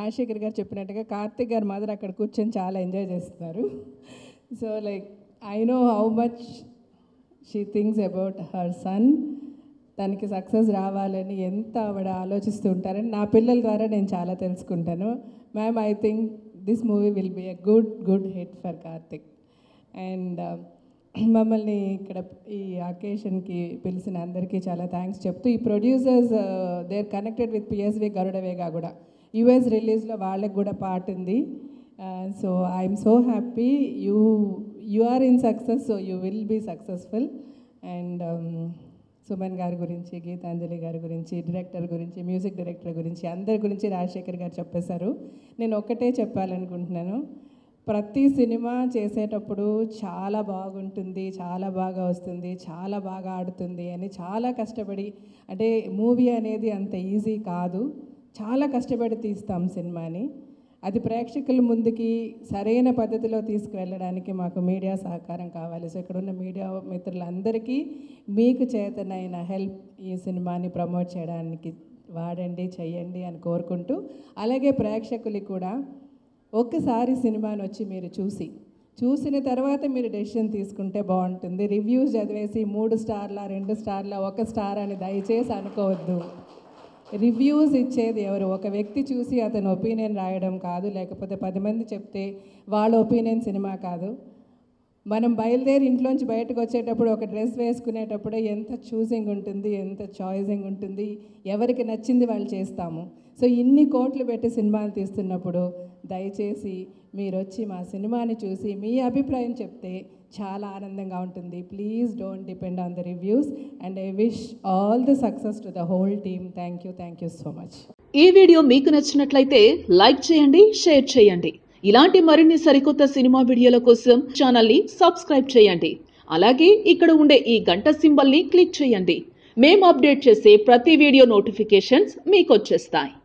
రాజశేఖర్ గారు చెప్పినట్టుగా కార్తిక్ గారు మాత్రం అక్కడ కూర్చొని చాలా ఎంజాయ్ చేస్తున్నారు so like I know how much she things about her son తనకి సక్సెస్ రావాలని ఎంత ఆవిడ ఆలోచిస్తూ ఉంటారని నా పిల్లల ద్వారా నేను చాలా తెలుసుకుంటాను ma'am I think this movie will be a good good hit for Karthik and మమ్మల్ని ఇక్కడ ఈ అకేషన్కి పిలిచిన అందరికీ చాలా థ్యాంక్స్ చెప్తూ ఈ producers they are connected with PSV Garudavega కూడా యుఎస్ రిలీజ్లో వాళ్ళకి కూడా పార్ట్ ఉంది so I'm so happy you you are in success so you will be successful and Suman గారి గురించి గీతాంజలి గారి గురించి డైరెక్టర్ గురించి మ్యూజిక్ డైరెక్టర్ గురించి అందరి గురించి రాజశేఖర్ గారు చెప్పేశారు నేను ఒక్కటే చెప్పాలనుకుంటున్నాను ప్రతి సినిమా చేసేటప్పుడు చాలా బాగుంటుంది చాలా బాగా వస్తుంది చాలా బాగా ఆడుతుంది అని చాలా కష్టపడి అంటే మూవీ అనేది అంత ఈజీ కాదు చాలా కష్టపడి తీస్తాం సినిమాని అది ప్రేక్షకుల ముందుకి సరైన పద్ధతిలో తీసుకువెళ్ళడానికి మాకు మీడియా సహకారం కావాలి సో ఇక్కడ ఉన్న మీడియా మిత్రులందరికీ మీకు చేతనైన హెల్ప్ ఈ సినిమాని ప్రమోట్ చేయడానికి వాడండి చెయ్యండి అని కోరుకుంటూ అలాగే ప్రేక్షకులకి కూడా ఒక్కసారి సినిమాని వచ్చి మీరు చూసి చూసిన తర్వాత మీరు డెసిషన్ తీసుకుంటే బాగుంటుంది రివ్యూస్ చదివేసి మూడు స్టార్ల రెండు స్టార్ల ఒక స్టార్ అని దయచేసి అనుకోవద్దు రివ్యూస్ ఇచ్చేది ఎవరు ఒక వ్యక్తి చూసి అతని ఒపీనియన్ రాయడం కాదు లేకపోతే పది మంది చెప్తే వాళ్ళ ఒపీనియన్ సినిమా కాదు మనం బయలుదేరి ఇంట్లోంచి బయటకు వచ్చేటప్పుడు ఒక డ్రెస్ వేసుకునేటప్పుడు ఎంత చూసింగ్ ఉంటుంది ఎంత చాయిసింగ్ ఉంటుంది ఎవరికి నచ్చింది వాళ్ళు చేస్తాము సో ఇన్ని కోట్లు పెట్టి సినిమాలు తీస్తున్నప్పుడు దయచేసి మీరు వచ్చి మా సినిమాని చూసి మీ అభిప్రాయం చెప్తే చాలా ఆనందంగా ఉంటుంది please don't depend on the reviews and I wish all the success to the whole team thank you thank you so much ఈ వీడియో మీకు నచ్చినట్లయితే లైక్ చేయండి షేర్ చేయండి ఇలాంటి మరిన్ని సరికొత్త సినిమా వీడియోల కోసం ఛానల్ని సబ్స్క్రైబ్ చేయండి అలాగే ఇక్కడ ఉండే ఈ గంట సింబల్ని క్లిక్ చేయండి మేము అప్డేట్ చేసే ప్రతి వీడియో నోటిఫికేషన్స్ మీకు వచ్చేస్తాయి